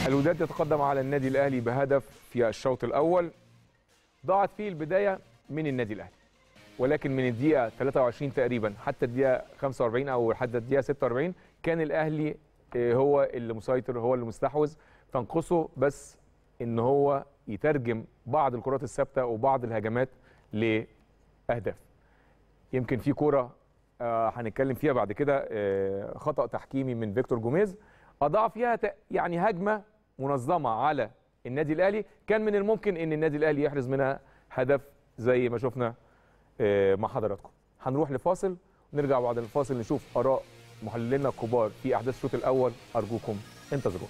الوداد يتقدم على النادي الاهلي بهدف في الشوط الاول ضاعت فيه البدايه من النادي الاهلي ولكن من الدقيقه 23 تقريبا حتى الدقيقه 45 او حتى الدقيقه 46 كان الاهلي آه، هو اللي مسيطر هو اللي مستحوذ تنقصه بس ان هو يترجم بعض الكرات الثابته وبعض الهجمات لاهداف يمكن في كوره آه، هنتكلم فيها بعد كده آه، خطا تحكيمي من فيكتور جوميز اضاع فيها ت- يعني هجمه منظمه على النادي الاهلي كان من الممكن ان النادي الاهلي يحرز منها هدف زي ما شفنا آه، مع حضراتكم هنروح لفاصل ونرجع بعد الفاصل نشوف اراء محللينا الكبار في احداث الشوط الاول ارجوكم انتظرونا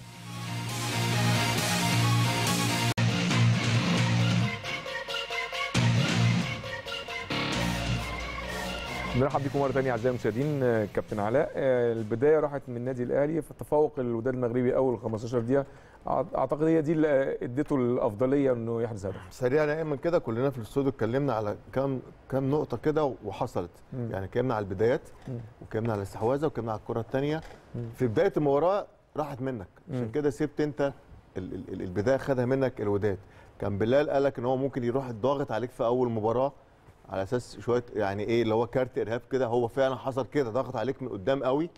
نرحب بكم مره ثانيه اعزائي المشاهدين آه، كابتن علاء آه، البدايه راحت من النادي الاهلي في تفوق الوداد المغربي اول 15 دقيقه أع- اعتقد هي دي اللي اديته الافضليه انه يحرز هدف سريعا يا ايمن كده كلنا في الاستوديو اتكلمنا على كام كام نقطه كده وحصلت مم. يعني اتكلمنا على البدايات مم. واتكلمنا على الاستحواذه واتكلمنا على الكره الثانيه مم. في بدايه المباراه راحت منك مم. عشان كده سبت انت ال- ال- ال- البدايه خدها منك الوداد كان بلال قال لك ان هو ممكن يروح ضاغط عليك في اول مباراه على اساس شويه يعني ايه اللي هو كارت ارهاب كده هو فعلا حصل كده ضغط عليك من قدام قوي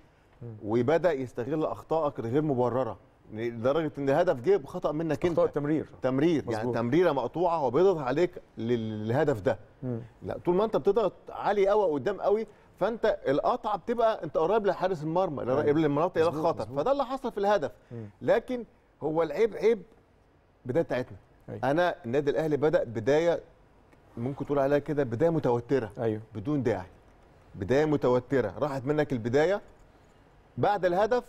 وبدا يستغل اخطائك الغير مبرره لدرجه ان الهدف جه بخطا منك انت اخطاء التمرير تمرير يعني مظبوط. تمريره مقطوعه هو بيضغط عليك لل- للهدف ده مم. لا طول ما انت بتضغط عالي قوي قدام قوي فانت القطعه بتبقى انت قريب لحارس المرمى أيوة. قريب للمناطق الى مظبوط، الخطر مظبوط. فده اللي حصل في الهدف مم. لكن هو العيب عيب بدايه بتاعتنا أيوة. انا النادي الاهلي بدا بدايه ممكن تقول عليها كده بدايه متوتره ايوه بدون داعي بدايه متوتره راحت منك البدايه بعد الهدف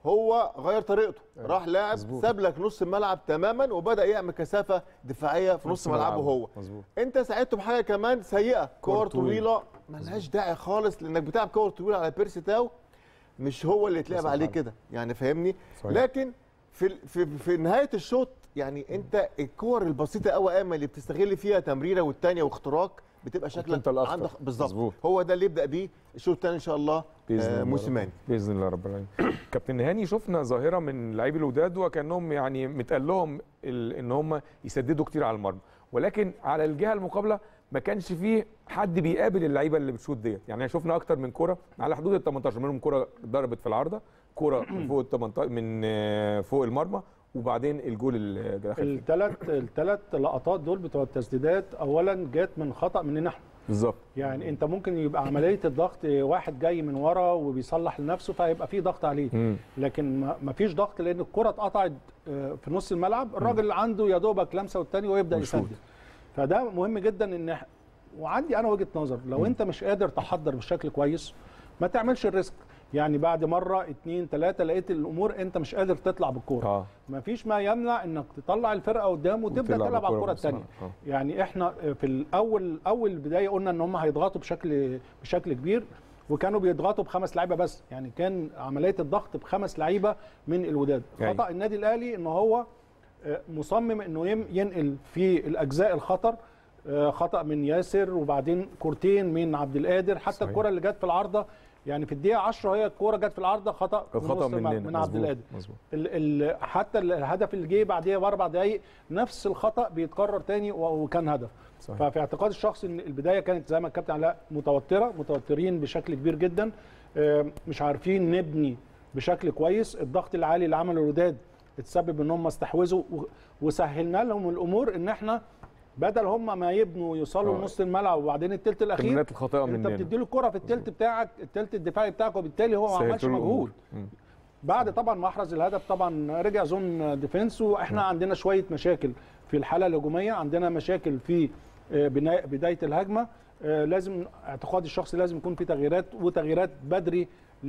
هو غير طريقته أيوة. راح لاعب مظبوط. ساب لك نص الملعب تماما وبدا يعمل كثافه دفاعيه في نص ملعبه هو مظبوط انت ساعدته بحاجه كمان سيئه كور كور طويلة. طويله ملهاش داعي خالص لانك بتلعب كور طويله على بيرسي تاو مش هو اللي اتلعب صح عليه فعلا. كده يعني فاهمني صحيح. لكن في ال- في في نهايه الشوط يعني انت الكور البسيطه قوي ايمن اللي بتستغل فيها تمريره والثانيه واختراق بتبقى شكلك انت الأخطر. عندك بالظبط مظبوط. هو ده اللي يبدا بيه الشوط الثاني ان شاء الله باذن آه الله موسيماني رب- باذن الله رب العالمين كابتن هاني شفنا ظاهره من لاعبي الوداد وكانهم يعني متقال لهم ال- ان هم يسددوا كتير على المرمى ولكن على الجهه المقابله ما كانش فيه حد بيقابل اللعيبه اللي بتشوط ديت يعني شفنا اكتر من كره على حدود ال 18 منهم كره ضربت في العارضه كره من فوق ال 18 من آه، فوق المرمى وبعدين الجول اللي دخل فيه. الثلاث الثلاث لقطات دول بتوع التسديدات اولا جت من خطا مننا احنا بالظبط يعني انت ممكن يبقى عمليه الضغط واحد جاي من ورا وبيصلح لنفسه فهيبقى في ضغط عليه مم. لكن ما- ما فيش ضغط لان الكره اتقطعت آه، في نص الملعب الراجل عنده يا دوبك لمسه والتاني ويبدا ويشوط. يسدد فده مهم جدا ان إح- وعندي انا وجهه نظر لو انت مش قادر تحضر بشكل كويس ما تعملش الريسك يعني بعد مره اتنين تلاته لقيت الامور انت مش قادر تطلع بالكوره اه ما فيش ما يمنع انك تطلع الفرقه قدام وتبدا وتلعب تلعب على الكرة الكره في نص الثانيه الملعب. يعني احنا في الاول اول بدايه قلنا ان هم هيضغطوا بشكل بشكل كبير وكانوا بيضغطوا بخمس لعيبه بس يعني كان عمليه الضغط بخمس لعيبه من الوداد أيوة. خطا النادي الاهلي ان هو آه، مصمم انه يم- ينقل في الاجزاء الخطر آه، خطا من ياسر وبعدين كورتين من عبد القادر حتى صحيح. الكره اللي جت في العارضه يعني في الدقيقه 10 هي الكوره جت في العارضه خطا كان في خطا نص الملعب مننا من عبد مظبوط، القادر مظبوط ال ال حتى الهدف اللي جه بعديها باربع دقائق نفس الخطا بيتكرر تاني و- وكان هدف صحيح. ففي اعتقاد الشخص ان البدايه كانت زي ما الكابتن علاء متوتره متوترين بشكل كبير جدا آه، مش عارفين نبني بشكل كويس الضغط العالي اللي عمله الوداد اتسبب ان هم استحوذوا و- وسهلنا لهم الامور ان احنا بدل هم ما يبنوا يوصلوا آه. لنص الملعب وبعدين الثلث الاخير تمريرات الخاطئه انت مننا بتدي له الكره في الثلث بتاعك الثلث الدفاعي بتاعك وبالتالي هو ما سهلت عملش له الأمور. مجهود مم. بعد طبعا ما احرز الهدف طبعا رجع زون ديفنس واحنا عندنا شويه مشاكل في الحاله الهجوميه عندنا مشاكل في آه، بناء بدايه الهجمه آه، لازم اعتقادي الشخصي لازم يكون في تغييرات وتغييرات بدري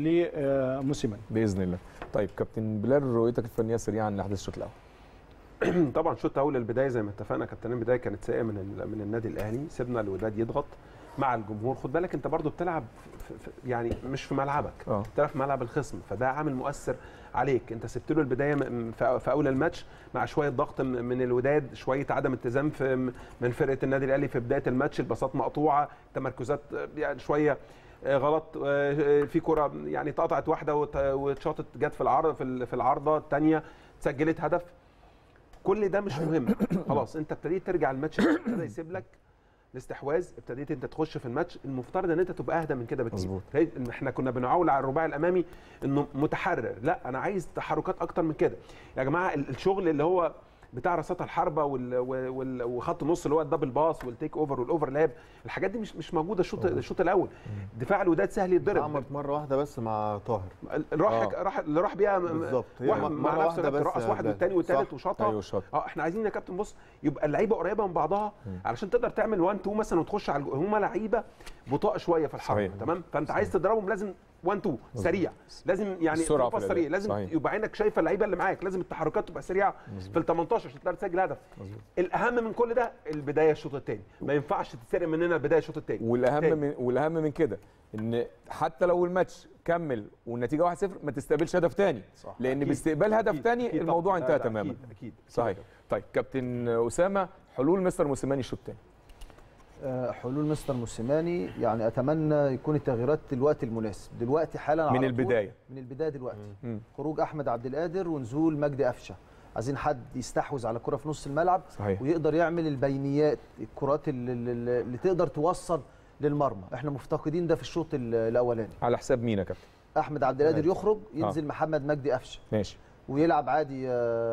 لموسيماني باذن الله طيب كابتن بلال رؤيتك الفنيه سريعا لاحداث الشوط الاول طبعا شوط اول البدايه زي ما اتفقنا كابتن البدايه كانت سيئه من ال- من النادي الاهلي سيبنا الوداد يضغط مع الجمهور خد بالك انت برضو بتلعب في في يعني مش في ملعبك اه بتلعب في ملعب الخصم فده عامل مؤثر عليك انت سبت له البدايه م- في في اول الماتش مع شويه ضغط م- من الوداد شويه عدم التزام في م- من فرقه النادي الاهلي في بدايه الماتش الباصات مقطوعه تمركزات آه، يعني شويه آه، غلط آه، في كره يعني اتقطعت واحده وت- واتشاطت جت في العرض في ال- في العارضه الثانيه سجلت هدف كل ده مش مهم خلاص انت ابتديت ترجع الماتش ابتدى يسيب لك الاستحواذ ابتديت انت تخش في الماتش المفترض ان انت تبقى اهدى من كده بكتير مظبوط. هي- إن احنا كنا بنعول على الرباعي الامامي انه متحرر لا انا عايز تحركات اكتر من كده يا جماعه ال- الشغل اللي هو بتاع رصات الحربه وال... وال... وخط النص اللي هو الدبل باس والتيك اوفر والاوفرلاب الحاجات دي مش مش موجوده الشوط الشوط الاول دفاع الوداد سهل يتضرب عملت مره واحده بس مع طاهر راح آه. راح اللي راح بيها م- بالظبط. هي واحد مرة مع نفسه واحدة بس رقص واحد ده. والتاني والتالت صح. وشاطها ايوه شاطر اه احنا عايزين يا كابتن بص يبقى اللعيبه قريبه من بعضها علشان تقدر تعمل 1 2 مثلا وتخش على الجو- هم لعيبه بطاء شويه في الحرب صحيح. تمام فانت عايز تضربهم لازم 1 2 سريع لازم يعني السرعة تبقى في سريع الأداء. لازم صحيح. يبقى عينك شايفه اللعيبه اللي معاك لازم التحركات تبقى سريعه في ال 18 عشان تقدر تسجل هدف الاهم من كل ده البدايه الشوط الثاني ما ينفعش تتسرق مننا البدايه الشوط الثاني والاهم من والاهم من كده ان حتى لو الماتش كمل والنتيجه 1-0 ما تستقبلش هدف تاني صح. لان أكيد. باستقبال هدف أكيد. تاني أكيد الموضوع طبعاً. لا، انتهى لا، تماما اكيد اكيد صحيح طيب كابتن اسامه حلول مستر موسيماني الشوط الثاني آه، حلول مستر موسيماني يعني اتمنى يكون التغييرات الوقت المناسب دلوقتي حالا من على طول- البدايه من البدايه دلوقتي مم. خروج احمد عبد القادر ونزول مجدي قفشه عايزين حد يستحوذ على كرة في نص الملعب صحيح ويقدر يعمل البينيات الكرات اللي, اللي اللي تقدر توصل للمرمى احنا مفتقدين ده في الشوط ال- الاولاني على حساب مين يا كابتن احمد عبد القادر يخرج ينزل محمد مجدي قفشه ماشي ويلعب عادي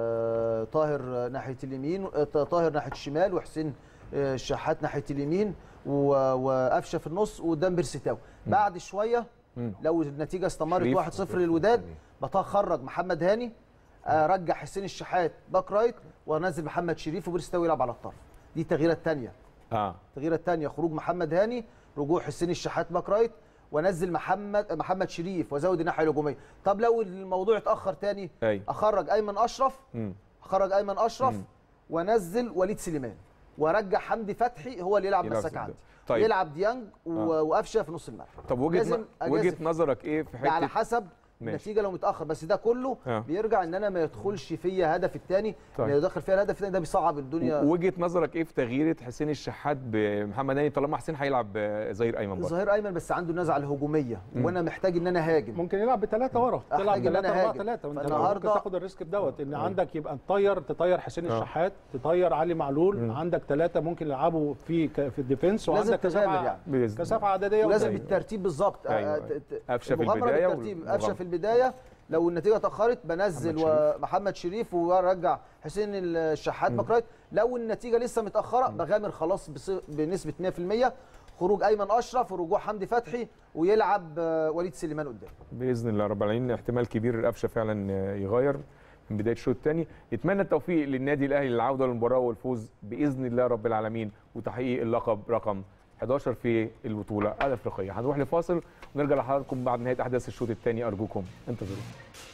آه، طاهر ناحيه اليمين آه، طاهر ناحيه الشمال وحسين آه، الشحات ناحيه اليمين و- وقفشه في النص وقدام بيرسيتاو بعد شويه مم. لو النتيجه استمرت شريف. 1-0 للوداد بخرج محمد هاني ارجع حسين الشحات باك رايت وانزل محمد شريف وبيرسيتاو يلعب على الطرف دي التغييره الثانيه اه التغييره الثانيه خروج محمد هاني رجوع حسين الشحات باك رايت وانزل محمد محمد شريف وازود الناحيه الهجوميه طب لو الموضوع اتاخر تاني ايوه اخرج ايمن اشرف مم. اخرج ايمن اشرف مم. وانزل وليد سليمان وارجع حمدي فتحي هو اللي يلعب يلعب مساك في عندي طيب. يلعب ديانج و- آه. وقفشه في نص الملعب طب وجهه لازم ن- أجازف. وجهه نظرك ايه في ده على حته حسب ماشي. النتيجه لو متاخر بس ده كله آه. بيرجع ان انا ما يدخلش فيا هدف الثاني طيب. لو دخل فيها الهدف الثاني ده بيصعب الدنيا وجهه نظرك ايه في تغيير حسين الشحات بمحمد هاني طالما حسين هيلعب آه، ظهير ايمن برضه ظهير ايمن بس عنده النزعه الهجوميه وانا محتاج ان انا هاجم ممكن يلعب بثلاثه ورا أحتاج تلعب إن أنا 3 4 هاجم. 3 وانت فالنهاردة- ممكن تاخد الريسك بدوت ان عندك يبقى تطير تطير حسين الشحات تطير علي معلول عندك ثلاثه ممكن يلعبوا في ك- في الديفنس لازم وعندك تغامر كثافه يعني. بإذن الله. كثافه عدديه ولازم قدام. بالترتيب بالظبط آه، أيوة، آه، أيوة. ت- ت- قفشة في المغامرة البداية بالترتيب والمغامرة. قفشه في البدايه لو النتيجه اتاخرت بنزل محمد ومحمد شريف وارجع حسين الشحات باك رايت لو النتيجه لسه متاخره بغامر خلاص بص- بنسبه 100% خروج ايمن اشرف ورجوع حمدي فتحي ويلعب آه، وليد سليمان قدام باذن الله رب العالمين احتمال كبير قفشه فعلا آه، يغير من بدايه الشوط الثاني نتمنى التوفيق للنادي الاهلي للعوده للمباراه والفوز باذن الله رب العالمين وتحقيق اللقب رقم 11 في البطوله الافريقيه هنروح لفاصل ونرجع لحضراتكم بعد نهايه احداث الشوط الثاني ارجوكم انتظرونا